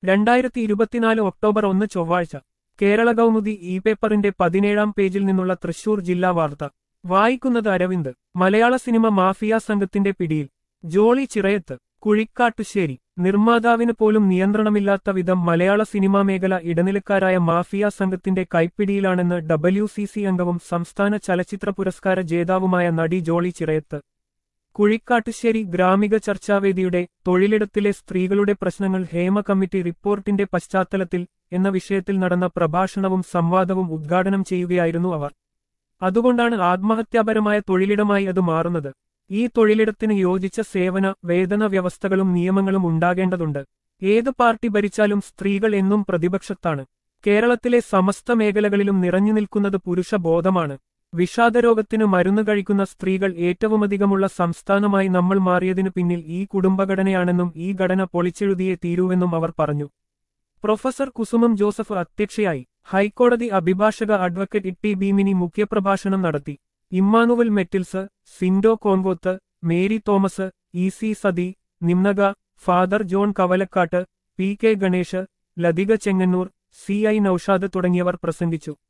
രണ്ടായിരത്തി ഇരുപത്തിനാല് ഒക്ടോബർ ഒന്ന് ചൊവ്വാഴ്ച കേരള കൗമുദി ഇ പേപ്പറിന്റെ പതിനേഴാം പേജിൽ നിന്നുള്ള തൃശൂർ ജില്ലാ വാർത്ത വായിക്കുന്നത് അരവിന്ദ് മലയാള സിനിമ മാഫിയ സംഘത്തിന്റെ പിടിയിൽ ജോളി ചിറയത്ത് കുഴിക്കാട്ടുശ്ശേരി നിർമ്മാതാവിന് പോലും നിയന്ത്രണമില്ലാത്ത വിധം മലയാള സിനിമാ മേഖല ഇടനിലക്കാരായ മാഫിയ സംഘത്തിന്റെ കൈപ്പിടിയിലാണെന്ന് ഡബ്ല്യു സി സി അംഗവും സംസ്ഥാന ചലച്ചിത്ര പുരസ്കാര ജേതാവുമായ നടി ജോളി ചിറയത്ത് കുഴിക്കാട്ടുശ്ശേരി ഗ്രാമിക ചർച്ചാവേദിയുടെ തൊഴിലിടത്തിലെ സ്ത്രീകളുടെ പ്രശ്നങ്ങൾ ഹേമ കമ്മിറ്റി റിപ്പോർട്ടിന്റെ പശ്ചാത്തലത്തിൽ എന്ന വിഷയത്തിൽ നടന്ന പ്രഭാഷണവും സംവാദവും ഉദ്ഘാടനം ചെയ്യുകയായിരുന്നു അവർ അതുകൊണ്ടാണ് ആത്മഹത്യാപരമായ തൊഴിലിടമായി അത് മാറുന്നത് ഈ തൊഴിലിടത്തിന് യോജിച്ച സേവന വേതന വ്യവസ്ഥകളും നിയമങ്ങളും ഉണ്ടാകേണ്ടതുണ്ട് ഏത് പാർട്ടി ഭരിച്ചാലും സ്ത്രീകൾ എന്നും പ്രതിപക്ഷത്താണ് കേരളത്തിലെ സമസ്ത മേഖലകളിലും നിറഞ്ഞു നിൽക്കുന്നത് പുരുഷബോധമാണ് വിഷാദരോഗത്തിന് മരുന്ന് കഴിക്കുന്ന സ്ത്രീകൾ ഏറ്റവുമധികമുള്ള സംസ്ഥാനമായി നമ്മൾ മാറിയതിനു പിന്നിൽ ഈ കുടുംബഘടനയാണെന്നും ഈ ഘടന പൊളിച്ചെഴുതിയേ തീരൂവെന്നും അവർ പറഞ്ഞു പ്രൊഫസർ കുസുമം ജോസഫ് അധ്യക്ഷയായി ഹൈക്കോടതി അഭിഭാഷക അഡ്വക്കേറ്റ് ഇട്ടി ഭീമിനി മുഖ്യപ്രഭാഷണം നടത്തി ഇമ്മാനുവൽ മെറ്റിൽസ് സിൻഡോ കോൺവോത്ത് മേരി തോമസ് ഇ സി സതി നിമ്നക father John Kavalakkattu P K Ganesh Lathika Chengannur C I Noushad തുടങ്ങിയവർ പ്രസംഗിച്ചു